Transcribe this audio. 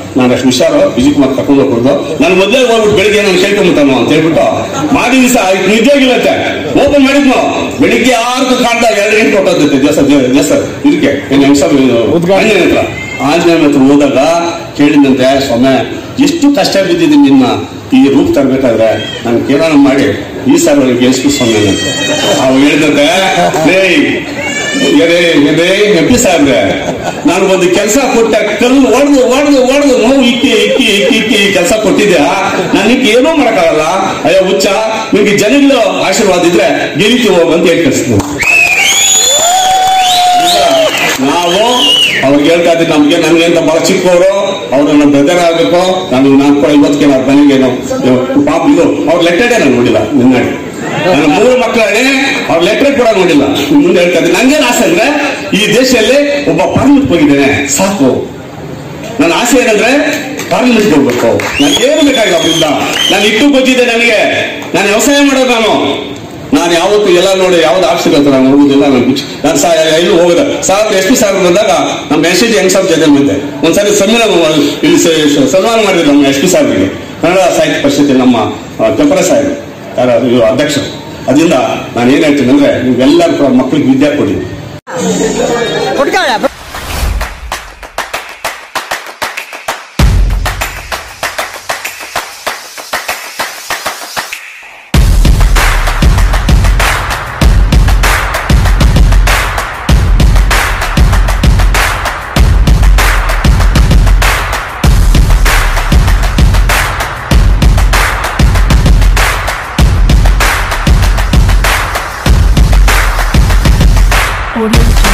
ನಾನು ಅಷ್ಟು ಹುಷಾರು ವಿಜಯ್ ಕುಮಾರ್ ಕರ್ಕೊಂಡು ಹೋಗ್ಬಿಡ್ದು ನಾನು ಮೊದಲೇ ಹೋಗ್ಬಿಟ್ಟು ಬೆಳಿಗ್ಗೆ ನಾನು ಕೇಳ್ಕೊಂಬಿಟ್ಟಾನು ಅಂತ ಹೇಳ್ಬಿಟ್ಟು ಮಾಡಿ ದಿವಸ ನಿಜವಾಗಿಲ್ಲತ್ತೆ ಓಪನ್ ಮಾಡಿದ್ನು ಬೆಳಿಗ್ಗೆ ಆರು ಕಾಣ್ದಾಗ ಎರಡು ಗಂಟೆ ಹೊಟ್ಟೋಗುತ್ತೆ ದೇವಸ್ಥಾನ ದೇವಸ್ಥಾನ ಇದಕ್ಕೆ ಏನು ಅಂಶ ಉದ್ಘಾಟನೆ. ಆಂಜನೇಯ ಹತ್ರ ಆಂಜನೇಯ ಹತ್ರ ಹೋದಾಗ ಕೇಳಿದಂತೆ ಸ್ವಾಮಿ ಎಷ್ಟು ಕಷ್ಟ ಬಿದ್ದಿದ್ದೀನಿ ನಿನ್ನ ಈ ರೂಪ ತರಬೇಕಾದ್ರೆ ನಾನು ಕೇಳೋಣ ಮಾಡಿ ಈ ಸರ್ ಒಳಗೆ ಗೆಲ್ಸ್ಕು ಸ್ವಾಮಿ ಅಂತ ಅವಾಗ ಹೇಳಿದಂತೆ ಏಯ್ ಎರೆ ಎರೆ ಎಂ ಪಿ ಸಾಹೇಬ್ರೆ ನಾನು ಒಂದು ಕೆಲಸ ಕೊಟ್ಟ ಕಲ್ಲು ಒಡೆದು ಒಡೆದು ಒಡೆದು ನೋವು ಇಕ್ಕಿ ಇಕ್ಕಿ ಇಕ್ಕಿ ಇಕ್ಕಿ ಕೆಲಸ ಕೊಟ್ಟಿದ್ಯಾ ನಾನು ನಿಂಗೆ ಏನೂ ಮಾಡಕ್ಕಾಗಲ್ಲ ಅಯ್ಯೋ ಹುಚ್ಚ ನಿಮ್ಗೆ ಜನಗಳ ಆಶೀರ್ವಾದ ಇದ್ರೆ ಗೆಲ್ತಿ ಹೋಗು ಅಂತ ಹೇಳಿ ಕಳಿಸ್ತೀನಿ ನಾವು ಅವ್ರಿಗೆ ಹೇಳ್ತಾ ಇದ್ದೀವಿ ನಮ್ಗೆ ನಮ್ಗೆ ಅಂತ ಬಹಳ ಚಿಕ್ಕವರು ಅವ್ರು ನನ್ನ ಬ್ರದರ್ ಆಗ್ಬೇಕು ನಾನು ನಾನು ಕೂಡ ಇವತ್ತಿಗೆ ನಾನು ಮನೆಗೇನು ಪಾಪ ಇದು ಅವ್ರ ಲೆಟರ್ಡೇ ನಾನು ನೋಡಿಲ್ಲ ನಿನ್ನಾಡಿ ನನ್ನ ಮೂರು ಮಕ್ಕಳೇ ಅವ್ರ ಲೆಟರ್ ಕೂಡ ನೋಡಿಲ್ಲ ಇನ್ ಮುಂದೆ ಹೇಳ್ತಾ ಇದ್ದೀನಿ ನಂಗೇನು ಆಸೆ ಅಂದ್ರೆ ಈ ದೇಶದಲ್ಲಿ ಒಬ್ಬ ಪಾರ್ಲಿಮೆಂಟ್ ಹೋಗಿದ್ದೇನೆ ಸಾಕು ನನ್ನ ಆಸೆ ಏನಂದ್ರೆ ಪಾರ್ಲಿಮೆಂಟ್ ಹೋಗ್ಬೇಕು ನಾನು ಏನು ಬೇಕಾಗಿಲ್ಲ ಅವರಿಂದ ನಾನು ಇಟ್ಟು ಗೊತ್ತಿದೆ ನನಗೆ ನಾನು ವ್ಯವಸಾಯ ಮಾಡೋದು ನಾನು ನಾನು ಯಾವತ್ತು ಎಲ್ಲ ನೋಡಿ ಯಾವ್ದು ಆಫೀಸಿಗೆ ಅಂತ ನಾನು ಹೋಗುದಿಲ್ಲ ನಾನು ಬಿಚ್ಚ- ನಾನು ಸಾ ಎಲ್ಲೂ ಹೋಗದ ಸಾವಿರದ ಎಷ್ಟು ಸಾವಿರ ಬಂದಾಗ ನಮ್ಮ ಎಸ್ ಟಿ ಹೆಂಗ್ ಸಾಬ್ ಜೊತೆ ಬಂದೆ ಒಂದ್ಸರಿ ಸಮ್ಮೇಳನ ಮಾಡಿ- ಇಲ್ಲಿ ಸ- ಸನ್ಮಾನ ಮಾಡಿದ್ರು ನಮ್ಮ ಎಸ್ ಪಿ ಸಾಹೇಬ್ರಿಗೆ ಕನ್ನಡ ಸಾಹಿತ್ಯ ಪರಿಷತ್ ನಮ್ಮ ಕೆಂಪರ ಸಾಹೇಬ್ ಯಾರು ಇವ್ರು ಅಧ್ಯಕ್ಷರು ಅದರಿಂದ ನಾನು ಏನ್ ಹೇಳ್ತೀನಿ ಅಂದ್ರೆ ನೀವೆಲ್ಲರೂ ಕೂಡ ಮಕ್ಕಳಿಗೆ ವಿದ್ಯೆ ಕೊಡಿ Audio